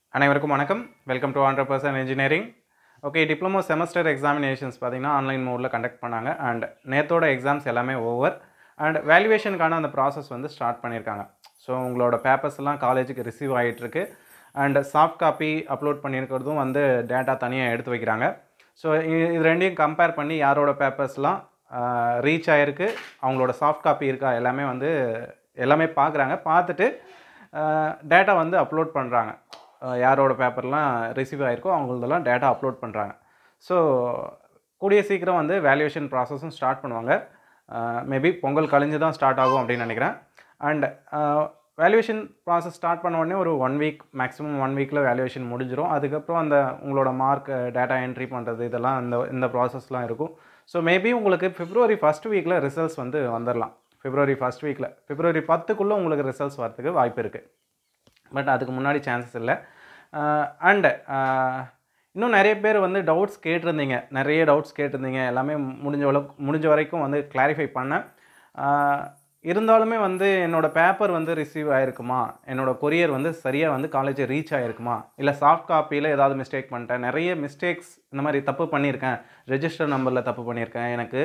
அனைவருக்கும் வணக்கம் welcome to hundred percent engineering okay diploma semester examinations பார்த்தீங்கன்னா ஆன்லைன் மோடில் கண்டக்ட் பண்ணாங்க அண்ட் நேத்தோட எக்ஸாம்ஸ் எல்லாமே ஓவர் அண்ட் வேல்யூவேஷனுக்கான அந்த ப்ராசஸ் வந்து ஸ்டார்ட் பண்ணியிருக்காங்க ஸோ உங்களோட பேப்பர்ஸ் எல்லாம் காலேஜுக்கு ரிசீவ் ஆகிட்டுருக்கு அண்ட் சாஃப்ட் காப்பி அப்லோட் பண்ணியிருக்கிறதும் வந்து டேட்டா தனியாக எடுத்து வைக்கிறாங்க ஸோ இது ரெண்டையும் கம்பேர் பண்ணி யாரோட பேப்பர்ஸ்லாம் ரீச் ஆகிருக்கு அவங்களோட சாஃப்ட் காப்பி இருக்கா எல்லாமே வந்து எல்லாமே பார்க்குறாங்க பார்த்துட்டு டேட்டா வந்து அப்லோட் பண்ணுறாங்க யாரோட பேப்பர்லாம் ரிசீவ் ஆகிருக்கோ அவங்களதெல்லாம் டேட்டா அப்லோட் பண்ணுறாங்க ஸோ கூடிய சீக்கிரம் வந்து வேல்யூவேஷன் ப்ராசஸும் ஸ்டார்ட் பண்ணுவாங்க மேபி பொங்கல் கழிஞ்சு தான் ஸ்டார்ட் ஆகும் அப்படின்னு நினைக்கிறேன் அண்ட் வேல்யூவேஷன் ப்ராசஸ் ஸ்டார்ட் பண்ண உடனே ஒரு ஒன் வீக் மேக்ஸிமம் ஒன் வீக்கில் வேல்யூவேஷன் முடிஞ்சிடும் அதுக்கப்புறம் அந்த உங்களோட மார்க் டேட்டா என்ட்ரி பண்ணுறது இதெல்லாம் இந்த இந்த ப்ராசஸ்லாம் இருக்கும் ஸோ மேபி உங்களுக்கு பிப்ரவரி ஃபஸ்ட் வீக்கில் ரிசல்ட்ஸ் வந்து வந்துடலாம் பிப்ரவரி ஃபஸ்ட் வீக்கில் பிப்ரவரி பத்துக்குள்ளே உங்களுக்கு ரிசல்ட்ஸ் வரதுக்கு வாய்ப்பு இருக்குது பட் அதுக்கு முன்னாடி சான்சஸ் இல்லை அண்டு இன்னும் நிறைய பேர் வந்து டவுட்ஸ் கேட்டிருந்தீங்க நிறைய டவுட்ஸ் கேட்டிருந்தீங்க எல்லாமே முடிஞ்ச அளவுக்கு முடிஞ்ச வரைக்கும் வந்து கிளாரிஃபை பண்ணேன் இருந்தாலுமே வந்து என்னோடய பேப்பர் வந்து ரிசீவ் ஆகிருக்குமா என்னோடய கொரியர் வந்து சரியாக வந்து காலேஜ் ரீச் ஆகிருக்குமா இல்லை சாஃப்ட் காப்பியில் ஏதாவது மிஸ்டேக் பண்ணிட்டேன் நிறைய மிஸ்டேக்ஸ் இந்த மாதிரி தப்பு பண்ணியிருக்கேன் ரெஜிஸ்டர் நம்பரில் தப்பு பண்ணியிருக்கேன் எனக்கு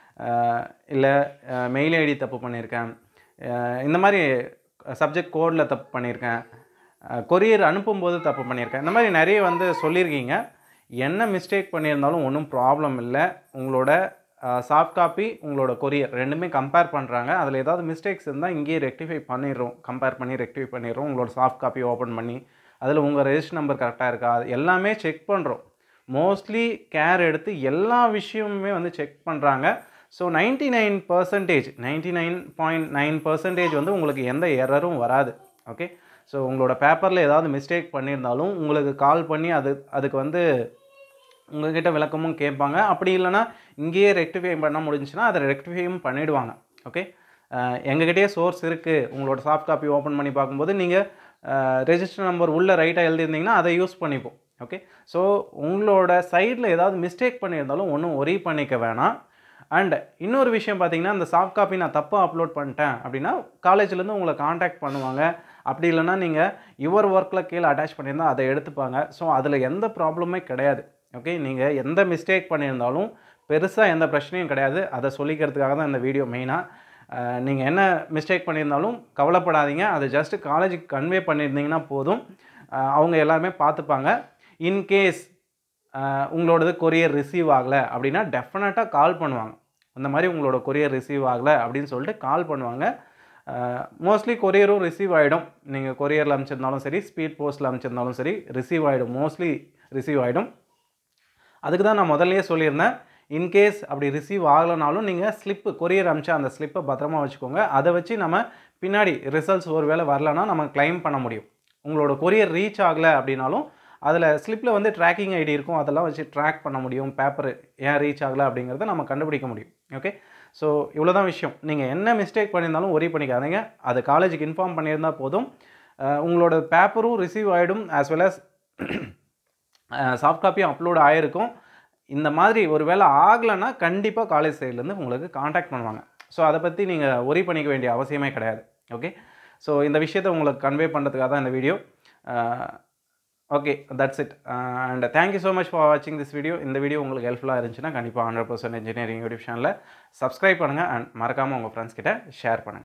இல்லை மெயில் ஐடி தப்பு பண்ணியிருக்கேன் இந்த மாதிரி சப்ஜெக்ட் கோடில் தப்பு பண்ணியிருக்கேன் கொரியர் அனுப்பும்போது தப்பு பண்ணியிருக்கேன் இந்த மாதிரி நிறைய வந்து சொல்லியிருக்கீங்க என்ன மிஸ்டேக் பண்ணியிருந்தாலும் ஒன்றும் ப்ராப்ளம் இல்லை உங்களோட சாஃப்ட் காப்பி உங்களோட கொரியர் ரெண்டுமே கம்பேர் பண்ணுறாங்க அதில் ஏதாவது மிஸ்டேக்ஸ் இருந்தால் இங்கேயே ரெக்டிஃபை பண்ணிடுறோம் கம்பேர் பண்ணி ரெக்டிஃபை பண்ணிடுறோம் உங்களோட சாஃப்ட் காப்பி ஓப்பன் பண்ணி அதில் உங்கள் ரெஜிஸ்டர் நம்பர் கரெக்டாக இருக்கா அது எல்லாமே செக் பண்ணுறோம் மோஸ்ட்லி கேர் எடுத்து எல்லா விஷயமுமே வந்து செக் பண்ணுறாங்க so ninety nine percentage ninety nine point nine percentage வந்து உங்களுக்கு எந்த எரரும் வராது ஓகே ஸோ உங்களோட பேப்பரில் ஏதாவது மிஸ்டேக் பண்ணியிருந்தாலும் உங்களுக்கு கால் பண்ணி அது அதுக்கு வந்து உங்கள்கிட்ட விளக்கமும் கேட்பாங்க அப்படி இல்லைனா இங்கேயே ரெக்டிஃபை பண்ண முடிஞ்சுன்னா அதை ரெக்டிஃபையும் பண்ணிவிடுவாங்க ஓகே எங்ககிட்டயே சோர்ஸ் இருக்குது உங்களோட சாஃப்ட் காப்பி ஓப்பன் பண்ணி பார்க்கும்போது நீங்கள் ரெஜிஸ்டர் நம்பர் உள்ளே ரைட்டாக எழுதியிருந்தீங்கன்னா அதை யூஸ் பண்ணிப்போம் ஓகே ஸோ உங்களோட சைடில் ஏதாவது மிஸ்டேக் பண்ணியிருந்தாலும் ஒன்றும் ஒரி பண்ணிக்க வேணாம் அண்ட் இன்னொரு விஷயம் பார்த்தீங்கன்னா இந்த சாஃப்ட் காப்பி நான் தப்பாக அப்லோட் பண்ணிட்டேன் அப்படின்னா காலேஜ்லேருந்து உங்களை காண்டாக்ட் பண்ணுவாங்க அப்படி இல்லைனா நீங்கள் யுவர் ஒர்க்கில் கீழே அட்டாச் பண்ணியிருந்தால் அதை எடுத்துப்பாங்க ஸோ அதில் எந்த ப்ராப்ளமே கிடையாது ஓகே நீங்கள் எந்த மிஸ்டேக் பண்ணியிருந்தாலும் பெருசாக எந்த பிரச்சனையும் கிடையாது அதை சொல்லிக்கிறதுக்காக தான் இந்த வீடியோ மெயினாக நீங்கள் என்ன மிஸ்டேக் பண்ணியிருந்தாலும் கவலைப்படாதீங்க அதை ஜஸ்ட்டு காலேஜுக்கு கன்வே பண்ணியிருந்தீங்கன்னா போதும் அவங்க எல்லாருமே பார்த்துப்பாங்க இன்கேஸ் உங்களோடது கொரியர் ரிசீவ் ஆகலை அப்படின்னா டெஃபினட்டாக கால் பண்ணுவாங்க அந்த மாதிரி உங்களோட கொரியர் ரிசீவ் ஆகலை அப்படின்னு சொல்லிட்டு கால் பண்ணுவாங்க மோஸ்ட்லி கொரியரும் ரிசீவ் ஆகிடும் நீங்கள் கொரியரில் அனுப்பிச்சிருந்தாலும் சரி ஸ்பீட் போஸ்ட்டில் அனுப்பிச்சிருந்தாலும் சரி ரிசீவ் ஆகிடும் மோஸ்ட்லி ரிசீவ் ஆகிடும் அதுக்கு தான் நான் முதல்லையே சொல்லியிருந்தேன் இன்கேஸ் அப்படி ரிசீவ் ஆகலைனாலும் நீங்கள் ஸ்லிப்பு கொரியர் அனுப்பிச்சா அந்த ஸ்லிப்பை பத்திரமா வச்சுக்கோங்க அதை வச்சு நம்ம பின்னாடி ரிசல்ட்ஸ் ஒரு வேளை வரலன்னா நம்ம கிளைம் பண்ண முடியும் உங்களோட கொரியர் ரீச் ஆகலை அப்படின்னாலும் அதில் ஸ்லிப்பில் வந்து ட்ராக்கிங் ஐடி இருக்கும் அதெல்லாம் வச்சு ட்ராக் பண்ண முடியும் பேப்பர் ஏன் ரீச் ஆகலை அப்படிங்கிறத நம்ம கண்டுபிடிக்க முடியும் ஓகே ஸோ இவ்வளோ தான் விஷயம் நீங்கள் என்ன மிஸ்டேக் பண்ணியிருந்தாலும் ஒரி பண்ணிக்காதீங்க அது காலேஜுக்கு இன்ஃபார்ம் பண்ணியிருந்தால் போதும் உங்களோட பேப்பரும் ரிசீவ் ஆகிடும் ஆஸ் வெல் அஸ் சாஃப்ட் காப்பியும் அப்லோட் ஆகிருக்கும் இந்த மாதிரி ஒரு வேளை ஆகலைன்னா கண்டிப்பாக காலேஜ் சைட்லேருந்து உங்களுக்கு காண்டாக்ட் பண்ணுவாங்க ஸோ அதை பற்றி நீங்கள் ஒரி பண்ணிக்க வேண்டிய அவசியமே கிடையாது ஓகே ஸோ இந்த விஷயத்தை உங்களுக்கு கன்வே பண்ணுறதுக்காக தான் இந்த video okay that's it and thank you so much for வாட்சிங் திஸ் வீடியோ இந்த வீடியோ உங்களுக்கு ஹெல்ப்ஃபுல்லாக இருந்துச்சுன்னா கண்டிப்பாக ஹண்ட்ரட் பர்சன்ட் இன்ஜினியரிங் யூடியூப் சேனலில் சப்ஸ்கிரைப் பண்ணுங்கள் அண்ட் மறக்காமல் உங்கள் ஃப்ரெண்ட்ஸ் கிட்ட ஷேர் பண்ணுங்கள்